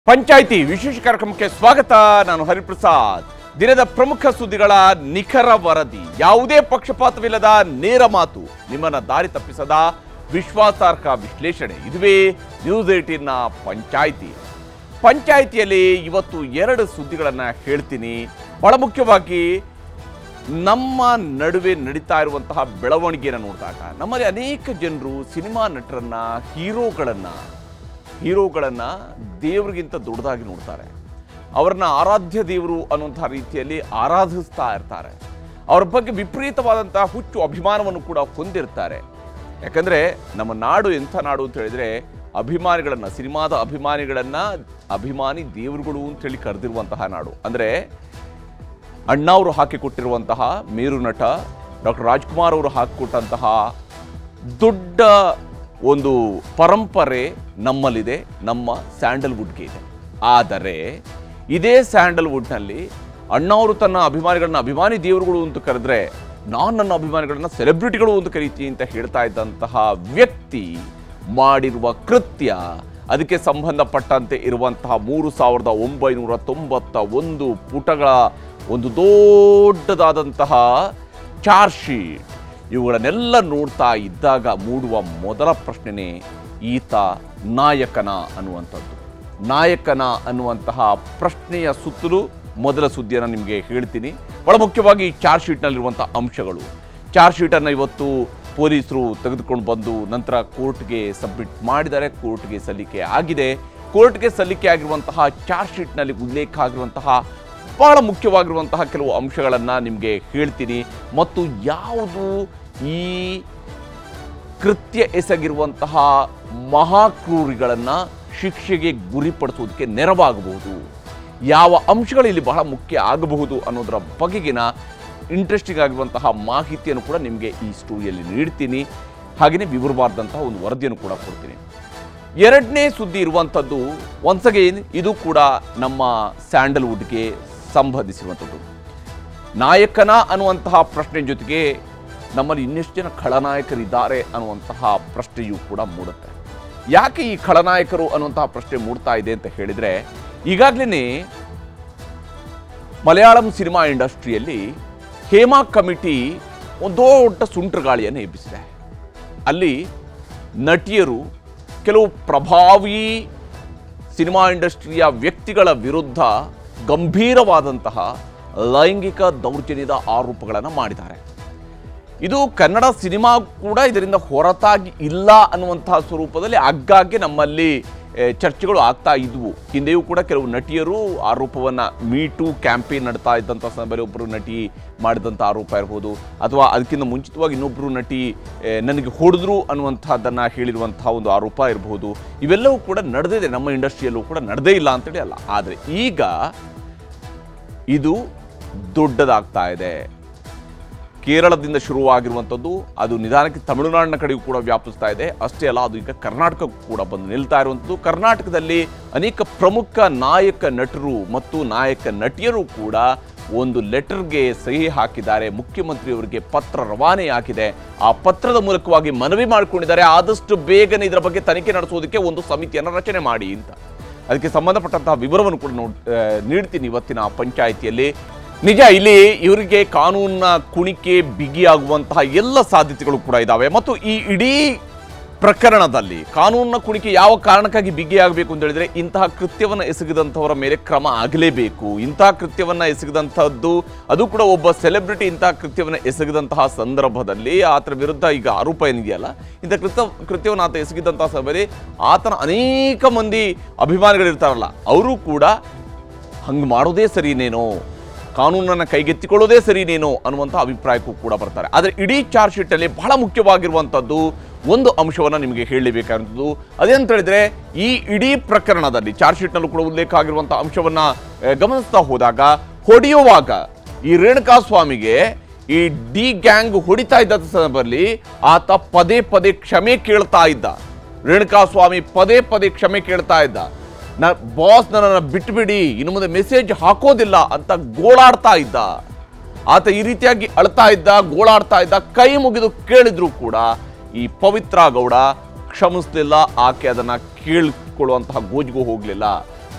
ಪಂಚಾಯಿತಿ ವಿಶೇಷ ಕಾರ್ಯಕ್ರಮಕ್ಕೆ ಸ್ವಾಗತ ನಾನು ಹರಿಪ್ರಸಾದ್ ದಿನದ ಪ್ರಮುಖ ಸುದ್ದಿಗಳ ನಿಖರ ವರದಿ ಯಾವುದೇ ಪಕ್ಷಪಾತವಿಲ್ಲದ ನೇರ ಮಾತು ನಿಮ್ಮನ್ನ ದಾರಿ ತಪ್ಪಿಸದ ವಿಶ್ವಾಸಾರ್ಹ ವಿಶ್ಲೇಷಣೆ ಇದುವೇ ನ್ಯೂಸ್ ಏಟೀನ್ನ ಪಂಚಾಯಿತಿ ಪಂಚಾಯಿತಿಯಲ್ಲಿ ಇವತ್ತು ಎರಡು ಸುದ್ದಿಗಳನ್ನ ಹೇಳ್ತೀನಿ ಬಹಳ ಮುಖ್ಯವಾಗಿ ನಮ್ಮ ನಡುವೆ ನಡೀತಾ ಇರುವಂತಹ ಬೆಳವಣಿಗೆಯನ್ನು ನೋಡಿದಾಗ ನಮ್ಮಲ್ಲಿ ಅನೇಕ ಜನರು ಸಿನಿಮಾ ನಟರನ್ನ ಹೀರೋಗಳನ್ನ ಹೀರೋಗಳನ್ನ ದೇವರಿಗಿಂತ ದೊಡ್ಡದಾಗಿ ನೋಡ್ತಾರೆ ಅವರನ್ನ ಆರಾಧ್ಯ ದೇವರು ಅನ್ನುವಂತಹ ರೀತಿಯಲ್ಲಿ ಆರಾಧಿಸ್ತಾ ಇರ್ತಾರೆ ಅವ್ರ ಬಗ್ಗೆ ವಿಪರೀತವಾದಂತಹ ಹುಚ್ಚು ಅಭಿಮಾನವನ್ನು ಕೂಡ ಹೊಂದಿರ್ತಾರೆ ಯಾಕಂದ್ರೆ ನಮ್ಮ ನಾಡು ಎಂಥ ನಾಡು ಅಂತ ಹೇಳಿದ್ರೆ ಅಭಿಮಾನಿಗಳನ್ನ ಸಿನಿಮಾದ ಅಭಿಮಾನಿಗಳನ್ನ ಅಭಿಮಾನಿ ದೇವರುಗಳು ಅಂತೇಳಿ ಕರೆದಿರುವಂತಹ ನಾಡು ಅಂದ್ರೆ ಅಣ್ಣಾವರು ಹಾಕಿಕೊಟ್ಟಿರುವಂತಹ ಮೇರು ನಟ ಡಾಕ್ಟರ್ ರಾಜ್ಕುಮಾರ್ ಅವರು ಹಾಕಿಕೊಟ್ಟಂತಹ ದೊಡ್ಡ ಒಂದು ಪರಂಪರೆ ನಮ್ಮಲ್ಲಿದೆ ನಮ್ಮ ಸ್ಯಾಂಡಲ್ವುಡ್ಗೆ ಇದೆ ಆದರೆ ಇದೇ ಸ್ಯಾಂಡಲ್ವುಡ್ನಲ್ಲಿ ಅಣ್ಣಾವರು ತನ್ನ ಅಭಿಮಾನಿಗಳನ್ನ ಅಭಿಮಾನಿ ದೇವರುಗಳು ಅಂತ ಕರೆದ್ರೆ ನಾನು ನನ್ನ ಅಭಿಮಾನಿಗಳನ್ನ ಸೆಲೆಬ್ರಿಟಿಗಳು ಅಂತ ಕರೀತೀನಿ ಅಂತ ಹೇಳ್ತಾ ಇದ್ದಂತಹ ವ್ಯಕ್ತಿ ಮಾಡಿರುವ ಕೃತ್ಯ ಅದಕ್ಕೆ ಸಂಬಂಧಪಟ್ಟಂತೆ ಇರುವಂತಹ ಮೂರು ಸಾವಿರದ ಒಂಬೈನೂರ ತೊಂಬತ್ತ ಒಂದು ಪುಟಗಳ ಒಂದು ದೊಡ್ಡದಾದಂತಹ ಚಾರ್ಜ್ ಶೀಟ್ ಇವುಗಳನ್ನೆಲ್ಲ ನೋಡ್ತಾ ಇದ್ದಾಗ ಮೂಡುವ ಮೊದಲ ಪ್ರಶ್ನೆನೇ ಈತ ನಾಯಕನ ಅನ್ನುವಂಥದ್ದು ನಾಯಕನ ಅನ್ನುವಂತಹ ಪ್ರಶ್ನೆಯ ಸುತ್ತಲೂ ಮೊದಲ ಸುದ್ದಿಯನ್ನು ನಿಮಗೆ ಹೇಳ್ತೀನಿ ಬಹಳ ಮುಖ್ಯವಾಗಿ ಈ ಚಾರ್ಜ್ ಶೀಟ್ನಲ್ಲಿರುವಂಥ ಅಂಶಗಳು ಚಾರ್ಜ್ ಶೀಟನ್ನು ಇವತ್ತು ಪೊಲೀಸರು ತೆಗೆದುಕೊಂಡು ಬಂದು ನಂತರ ಕೋರ್ಟ್ಗೆ ಸಬ್ಮಿಟ್ ಮಾಡಿದ್ದಾರೆ ಕೋರ್ಟ್ಗೆ ಸಲ್ಲಿಕೆ ಆಗಿದೆ ಕೋರ್ಟ್ಗೆ ಸಲ್ಲಿಕೆ ಆಗಿರುವಂತಹ ಚಾರ್ಜ್ ಶೀಟ್ನಲ್ಲಿ ಉಲ್ಲೇಖ ಆಗಿರುವಂತಹ ಬಹಳ ಮುಖ್ಯವಾಗಿರುವಂತಹ ಕೆಲವು ಅಂಶಗಳನ್ನು ನಿಮಗೆ ಹೇಳ್ತೀನಿ ಮತ್ತು ಯಾವುದು ಈ ಕೃತ್ಯ ಎಸಗಿರುವಂತಹ ಮಹಾಕ್ರೂರಿಗಳನ್ನು ಶಿಕ್ಷೆಗೆ ಗುರಿಪಡಿಸೋದಕ್ಕೆ ನೆರವಾಗಬಹುದು ಯಾವ ಅಂಶಗಳು ಇಲ್ಲಿ ಬಹಳ ಮುಖ್ಯ ಆಗಬಹುದು ಅನ್ನೋದರ ಬಗೆಗಿನ ಇಂಟ್ರೆಸ್ಟಿಂಗ್ ಆಗಿರುವಂತಹ ಮಾಹಿತಿಯನ್ನು ಕೂಡ ನಿಮಗೆ ಈ ಸ್ಟೋರಿಯಲ್ಲಿ ನೀಡ್ತೀನಿ ಹಾಗೆಯೇ ವಿವರವಾದಂತಹ ಒಂದು ವರದಿಯನ್ನು ಕೂಡ ಕೊಡ್ತೀನಿ ಎರಡನೇ ಸುದ್ದಿ ಇರುವಂಥದ್ದು ಒನ್ಸ್ ಅಗೇನ್ ಇದು ಕೂಡ ನಮ್ಮ ಸ್ಯಾಂಡಲ್ವುಡ್ಗೆ ಸಂಬಂಧಿಸಿರುವಂಥದ್ದು ನಾಯಕನ ಅನ್ನುವಂತಹ ಪ್ರಶ್ನೆ ಜೊತೆಗೆ ನಮ್ಮಲ್ಲಿ ಇನ್ನೆಷ್ಟು ಜನ ಖಳನಾಯಕರಿದ್ದಾರೆ ಅನ್ನುವಂತಹ ಪ್ರಶ್ನೆಯೂ ಕೂಡ ಮೂಡುತ್ತೆ ಯಾಕೆ ಈ ಖಳನಾಯಕರು ಅನ್ನುವಂತಹ ಪ್ರಶ್ನೆ ಮೂಡ್ತಾ ಇದೆ ಅಂತ ಹೇಳಿದರೆ ಈಗಾಗಲೇ ಮಲಯಾಳಂ ಸಿನಿಮಾ ಇಂಡಸ್ಟ್ರಿಯಲ್ಲಿ ಹೇಮಾ ಕಮಿಟಿ ಒಂದು ದೊಡ್ಡ ಸುಂಟ್ರಗಾಳಿಯನ್ನು ಎಬ್ಬಿಸಿದೆ ಅಲ್ಲಿ ನಟಿಯರು ಕೆಲವು ಪ್ರಭಾವಿ ಸಿನಿಮಾ ಇಂಡಸ್ಟ್ರಿಯ ವ್ಯಕ್ತಿಗಳ ವಿರುದ್ಧ ಗಂಭೀರವಾದಂತಹ ಲೈಂಗಿಕ ದೌರ್ಜನ್ಯದ ಆರೋಪಗಳನ್ನು ಮಾಡಿದ್ದಾರೆ ಇದು ಕನ್ನಡ ಸಿನಿಮಾ ಕೂಡ ಇದರಿಂದ ಹೊರತಾಗಿ ಇಲ್ಲ ಅನ್ನುವಂತಹ ಸ್ವರೂಪದಲ್ಲಿ ಆಗಾಗ್ಗೆ ನಮ್ಮಲ್ಲಿ ಏ, ಚರ್ಚೆಗಳು ಆಗ್ತಾ ಇದ್ವು ಹಿಂದೆಯೂ ಕೂಡ ಕೆಲವು ನಟಿಯರು ಆರೋಪವನ್ನು ಮೀಟು ಕ್ಯಾಂಪೇನ್ ನಡ್ತಾ ಇದ್ದಂಥ ಸಂದರ್ಭದಲ್ಲಿ ಒಬ್ಬರು ನಟಿ ಮಾಡಿದಂಥ ಆರೋಪ ಇರ್ಬೋದು ಅಥವಾ ಅದಕ್ಕಿಂತ ಮುಂಚಿತವಾಗಿ ಇನ್ನೊಬ್ಬರು ನಟಿ ಏ, ನನಗೆ ಹೊಡೆದ್ರು ಅನ್ನುವಂಥದ್ದನ್ನು ಹೇಳಿರುವಂತಹ ಒಂದು ಆರೋಪ ಇರಬಹುದು ಇವೆಲ್ಲವೂ ಕೂಡ ನಡೆದಿದೆ ನಮ್ಮ ಇಂಡಸ್ಟ್ರಿಯಲ್ಲೂ ಕೂಡ ನಡೆದೇ ಇಲ್ಲ ಅಂತೇಳಿ ಅಲ್ಲ ಆದರೆ ಈಗ ಇದು ದೊಡ್ಡದಾಗ್ತಾ ಇದೆ ಕೇರಳದಿಂದ ಶುರುವಾಗಿರುವಂಥದ್ದು ಅದು ನಿಧಾನಕ್ಕೆ ತಮಿಳುನಾಡಿನ ಕಡೆಗೂ ಕೂಡ ವ್ಯಾಪಿಸ್ತಾ ಇದೆ ಅಷ್ಟೇ ಅಲ್ಲ ಅದು ಈಗ ಕರ್ನಾಟಕಕ್ಕೂ ಕೂಡ ಬಂದು ನಿಲ್ತಾ ಇರುವಂಥದ್ದು ಕರ್ನಾಟಕದಲ್ಲಿ ಅನೇಕ ಪ್ರಮುಖ ನಾಯಕ ನಟರು ಮತ್ತು ನಾಯಕ ನಟಿಯರು ಕೂಡ ಒಂದು ಲೆಟರ್ಗೆ ಸಹಿ ಹಾಕಿದ್ದಾರೆ ಮುಖ್ಯಮಂತ್ರಿಯವರಿಗೆ ಪತ್ರ ರವಾನೆಯಾಗಿದೆ ಆ ಪತ್ರದ ಮೂಲಕವಾಗಿ ಮನವಿ ಮಾಡಿಕೊಂಡಿದ್ದಾರೆ ಆದಷ್ಟು ಬೇಗನೆ ಇದರ ಬಗ್ಗೆ ತನಿಖೆ ನಡೆಸೋದಕ್ಕೆ ಒಂದು ಸಮಿತಿಯನ್ನು ರಚನೆ ಮಾಡಿ ಅಂತ ಅದಕ್ಕೆ ಸಂಬಂಧಪಟ್ಟಂತಹ ವಿವರವನ್ನು ಕೂಡ ನೋಡ್ ಆ, ನೀಡ್ತೀನಿ ಇವತ್ತಿನ ಪಂಚಾಯಿತಿಯಲ್ಲಿ ನಿಜ ಇಲ್ಲಿ ಇವರಿಗೆ ಕಾನೂನಿನ ಕುಣಿಕೆ ಬಿಗಿಯಾಗುವಂತಹ ಎಲ್ಲ ಸಾಧ್ಯತೆಗಳು ಕೂಡ ಇದ್ದಾವೆ ಮತ್ತು ಈ ಇಡೀ ಪ್ರಕರಣದಲ್ಲಿ ಕಾನೂನಿನ ಕುಣಿಕೆ ಯಾವ ಕಾರಣಕ್ಕಾಗಿ ಬಿಗಿಯಾಗಬೇಕು ಅಂತ ಹೇಳಿದ್ರೆ ಇಂತಹ ಕೃತ್ಯವನ್ನು ಎಸಗಿದಂಥವರ ಮೇಲೆ ಕ್ರಮ ಆಗಲೇಬೇಕು ಇಂತಹ ಕೃತ್ಯವನ್ನು ಎಸಗಿದಂಥದ್ದು ಅದು ಕೂಡ ಒಬ್ಬ ಸೆಲೆಬ್ರಿಟಿ ಇಂತಹ ಕೃತ್ಯವನ್ನು ಎಸಗಿದಂತಹ ಸಂದರ್ಭದಲ್ಲಿ ಆತನ ವಿರುದ್ಧ ಈಗ ಆರೋಪ ಏನಿದೆಯಲ್ಲ ಇಂಥ ಕೃತ್ಯ ಕೃತ್ಯವನ್ನು ಆತ ಎಸಗಿದಂತಹ ಸಭೆಯಲ್ಲಿ ಆತನ ಅನೇಕ ಮಂದಿ ಅಭಿಮಾನಿಗಳಿರ್ತಾರಲ್ಲ ಅವರು ಕೂಡ ಹಂಗೆ ಮಾಡೋದೇ ಸರಿನೇನೋ ಕಾನೂನನ್ನು ಕೈಗೆತ್ತಿಕೊಳ್ಳೋದೇ ಸರಿನೇನೋ ಅನ್ನುವಂಥ ಅಭಿಪ್ರಾಯಕ್ಕೂ ಕೂಡ ಬರ್ತಾರೆ ಆದರೆ ಇಡೀ ಚಾರ್ಜ್ ಶೀಟಲ್ಲಿ ಬಹಳ ಮುಖ್ಯವಾಗಿರುವಂಥದ್ದು ಒಂದು ಅಂಶವನ್ನು ನಿಮಗೆ ಹೇಳಲೇಬೇಕಾದಂಥದ್ದು ಅದೇಂತ ಹೇಳಿದ್ರೆ ಈ ಇಡೀ ಪ್ರಕರಣದಲ್ಲಿ ಚಾರ್ಜ್ ಶೀಟ್ನಲ್ಲೂ ಕೂಡ ಉಲ್ಲೇಖ ಆಗಿರುವಂಥ ಅಂಶವನ್ನು ಗಮನಿಸ್ತಾ ಹೋದಾಗ ಹೊಡೆಯುವಾಗ ಈ ರೇಣುಕಾ ಸ್ವಾಮಿಗೆ ಈ ಡಿ ಗ್ಯಾಂಗ್ ಹೊಡಿತಾ ಇದ್ದ ಸಂದರ್ಭದಲ್ಲಿ ಆತ ಪದೇ ಪದೇ ಕ್ಷಮೆ ಕೇಳ್ತಾ ಇದ್ದ ರೇಣುಕಾ ಸ್ವಾಮಿ ಪದೇ ಪದೇ ಕ್ಷಮೆ ಕೇಳ್ತಾ ಇದ್ದ ನ ಬಾಸ್ ನನ್ನನ್ನು ಬಿಟ್ಬಿಡಿ ಇನ್ನು ಮುಂದೆ ಮೆಸೇಜ್ ಹಾಕೋದಿಲ್ಲ ಅಂತ ಗೋಳಾಡ್ತಾ ಇದ್ದ ಆತ ಈ ರೀತಿಯಾಗಿ ಅಳ್ತಾ ಇದ್ದ ಗೋಳಾಡ್ತಾ ಇದ್ದ ಕೈ ಮುಗಿದು ಕೇಳಿದ್ರು ಕೂಡ ಈ ಪವಿತ್ರ ಗೌಡ ಕ್ಷಮಿಸ್ಲಿಲ್ಲ ಆಕೆ ಅದನ್ನ ಕೇಳಿಕೊಳ್ಳುವಂತಹ ಗೋಜಿಗೂ ಹೋಗಲಿಲ್ಲ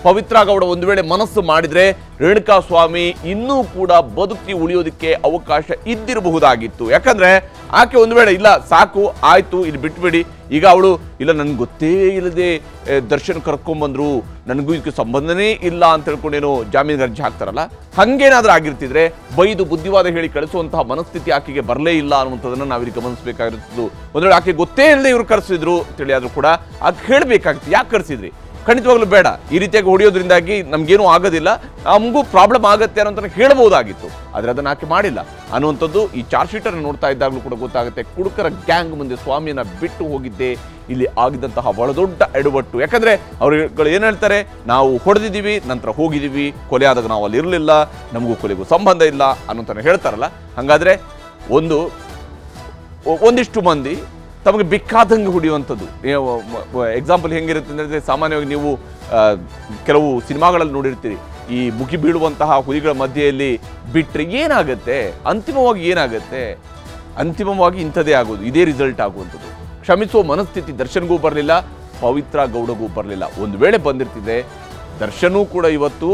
ಪವಿತ್ರ ಗೌಡ ಒಂದು ವೇಳೆ ಮನಸ್ಸು ಮಾಡಿದ್ರೆ ರೇಣುಕಾ ಸ್ವಾಮಿ ಇನ್ನೂ ಕೂಡ ಬದುಕಿ ಉಳಿಯೋದಕ್ಕೆ ಅವಕಾಶ ಇದ್ದಿರಬಹುದಾಗಿತ್ತು ಯಾಕಂದ್ರೆ ಆಕೆ ಒಂದು ವೇಳೆ ಇಲ್ಲ ಸಾಕು ಆಯ್ತು ಇಲ್ಲಿ ಬಿಟ್ಬಿಡಿ ಈಗ ಅವಳು ಇಲ್ಲ ನನ್ಗೆ ಗೊತ್ತೇ ಇಲ್ಲದೆ ಆ, ದರ್ಶನ್ ಕರ್ಕೊಂಬಂದ್ರು ನನಗೂ ಇದಕ್ಕೆ ಸಂಬಂಧನೇ ಇಲ್ಲ ಅಂತ ಹೇಳ್ಕೊಂಡೇನು ಜಾಮೀನು ಅರ್ಜಿ ಹಾಕ್ತಾರಲ್ಲ ಹಂಗೇನಾದ್ರೂ ಆಗಿರ್ತಿದ್ರೆ ಬೈದು ಬುದ್ಧಿವಾದ ಹೇಳಿ ಕಳಿಸುವಂತಹ ಮನಸ್ಥಿತಿ ಆಕೆಗೆ ಬರಲೇ ಇಲ್ಲ ಅನ್ನುವಂಥದ್ದನ್ನ ನಾವಿಲ್ಲಿ ಗಮನಿಸಬೇಕಾಗಿರುತ್ತದೆ ಒಂದು ವೇಳೆ ಆಕೆ ಗೊತ್ತೇ ಇಲ್ಲದೆ ಇವ್ರು ಕರೆಸಿದ್ರು ತಿಳಿ ಆದ್ರೂ ಕೂಡ ಆಕೆ ಹೇಳಬೇಕಾಗಿತ್ತು ಯಾಕೆ ಕರೆಸಿದ್ರಿ ಖಂಡಿತವಾಗ್ಲೂ ಬೇಡ ಈ ರೀತಿಯಾಗಿ ಹೊಡೆಯೋದ್ರಿಂದಾಗಿ ನಮ್ಗೇನೂ ಆಗೋದಿಲ್ಲ ನಮಗೂ ಪ್ರಾಬ್ಲಮ್ ಆಗುತ್ತೆ ಅನ್ನೋಂತ ಹೇಳ್ಬೋದಾಗಿತ್ತು ಆದರೆ ಅದನ್ನ ಆಕೆ ಮಾಡಿಲ್ಲ ಅನ್ನುವಂಥದ್ದು ಈ ಚಾರ್ಜ್ ಶೀಟನ್ನು ನೋಡ್ತಾ ಇದ್ದಾಗಲೂ ಕೂಡ ಗೊತ್ತಾಗುತ್ತೆ ಕುಡುಕರ ಗ್ಯಾಂಗ್ ಮುಂದೆ ಸ್ವಾಮಿಯನ್ನ ಬಿಟ್ಟು ಹೋಗಿದ್ದೆ ಇಲ್ಲಿ ಆಗಿದ್ದಂತಹ ಬಹಳ ಎಡವಟ್ಟು ಯಾಕಂದ್ರೆ ಅವ್ರುಗಳು ಏನ್ ಹೇಳ್ತಾರೆ ನಾವು ಹೊಡೆದಿದ್ದೀವಿ ನಂತರ ಹೋಗಿದ್ದೀವಿ ಕೊಲೆ ಆದಾಗ ನಾವು ಅಲ್ಲಿ ಇರಲಿಲ್ಲ ನಮಗೂ ಕೊಲೆಗೂ ಸಂಬಂಧ ಇಲ್ಲ ಅನ್ನೋಂತ ಹೇಳ್ತಾರಲ್ಲ ಹಂಗಾದ್ರೆ ಒಂದು ಒ- ಒಂದಿಷ್ಟು ಮಂದಿ ತಮಗೆ ಬೇಕಾದಂಗೆ ಹೊಡೆಯುವಂಥದ್ದು ಎಕ್ಸಾಂಪಲ್ ಹೆಂಗಿರುತ್ತೆ ಅಂದರೆ ಸಾಮಾನ್ಯವಾಗಿ ನೀವು ಆ, ಕೆಲವು ಸಿನಿಮಾಗಳಲ್ಲಿ ನೋಡಿರ್ತೀರಿ ಈ ಮುಗಿ ಬೀಳುವಂತಹ ಹುಲಿಗಳ ಮಧ್ಯೆಯಲ್ಲಿ ಬಿಟ್ಟರೆ ಏನಾಗುತ್ತೆ ಅಂತಿಮವಾಗಿ ಏನಾಗುತ್ತೆ ಅಂತಿಮವಾಗಿ ಇಂಥದ್ದೇ ಆಗೋದು ಇದೇ ರಿಸಲ್ಟ್ ಆಗುವಂಥದ್ದು ಕ್ಷಮಿಸುವ ಮನಸ್ಥಿತಿ ದರ್ಶನ್ಗೂ ಬರಲಿಲ್ಲ ಪವಿತ್ರ ಗೌಡಗೂ ಬರಲಿಲ್ಲ ಒಂದು ವೇಳೆ ಬಂದಿರ್ತಿದೆ ದರ್ಶನೂ ಕೂಡ ಇವತ್ತು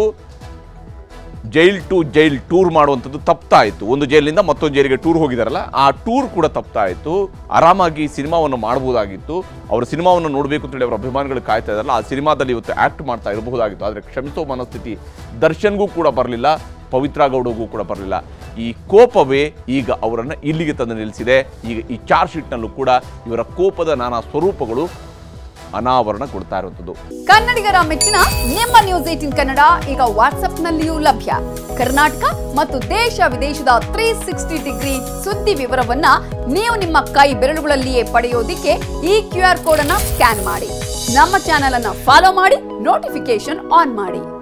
ಜೈಲ್ ಟು ಜೈಲ್ ಟೂರ್ ಮಾಡುವಂಥದ್ದು ತಪ್ಪಾಯಿತು ಒಂದು ಜೈಲಿನಿಂದ ಮತ್ತೊಂದು ಜೈಲಿಗೆ ಟೂರ್ ಹೋಗಿದಾರಲ್ಲ ಆ ಟೂರ್ ಕೂಡ ತಪ್ಪಾಯಿತು ಆರಾಮಾಗಿ ಸಿನಿಮಾವನ್ನು ಮಾಡಬಹುದಾಗಿತ್ತು ಅವರ ಸಿನಿಮಾವನ್ನು ನೋಡಬೇಕು ಅಂತೇಳಿ ಅವರ ಅಭಿಮಾನಿಗಳು ಕಾಯ್ತಾ ಇದಾರಲ್ಲ ಆ ಸಿನಿಮಾದಲ್ಲಿ ಇವತ್ತು ಆಕ್ಟ್ ಮಾಡ್ತಾ ಇರಬಹುದಾಗಿತ್ತು ಆದರೆ ಕ್ಷಮಿಸೋ ಮನಸ್ಥಿತಿ ದರ್ಶನ್ಗೂ ಕೂಡ ಬರಲಿಲ್ಲ ಪವಿತ್ರ ಗೌಡಗೂ ಕೂಡ ಬರಲಿಲ್ಲ ಈ ಕೋಪವೇ ಈಗ ಅವರನ್ನು ಇಲ್ಲಿಗೆ ತಂದು ನಿಲ್ಲಿಸಿದೆ ಈಗ ಈ ಚಾರ್ಜ್ ಶೀಟ್ನಲ್ಲೂ ಕೂಡ ಇವರ ಕೋಪದ ನಾನಾ ಸ್ವರೂಪಗಳು ಅನಾವರಣಗೊಳ್ತಾ ಇರುವಂಥದ್ದು ಕನ್ನಡಿಗರ ಮೆಚ್ಚಿನ ನಿಮ್ಮ ನ್ಯೂಸ್ ಏಟಿನ್ ಕನ್ನಡ ಈಗ ವಾಟ್ಸ್ಆಪ್ನಲ್ಲಿಯೂ ಲಭ್ಯ ಕರ್ನಾಟಕ ಮತ್ತು ದೇಶ ವಿದೇಶದ ತ್ರೀ ಸಿಕ್ಸ್ಟಿ ಡಿಗ್ರಿ ಸುದ್ದಿ ವಿವರವನ್ನ ನೀವು ನಿಮ್ಮ ಕೈ ಬೆರಳುಗಳಲ್ಲಿಯೇ ಪಡೆಯೋದಿಕ್ಕೆ ಈ ಕ್ಯೂ ಆರ್ ಕೋಡ್ ಅನ್ನ ಸ್ಕ್ಯಾನ್ ಮಾಡಿ ನಮ್ಮ ಚಾನೆಲ್ ಅನ್ನ ಫಾಲೋ ಮಾಡಿ ನೋಟಿಫಿಕೇಶನ್ ಆನ್ ಮಾಡಿ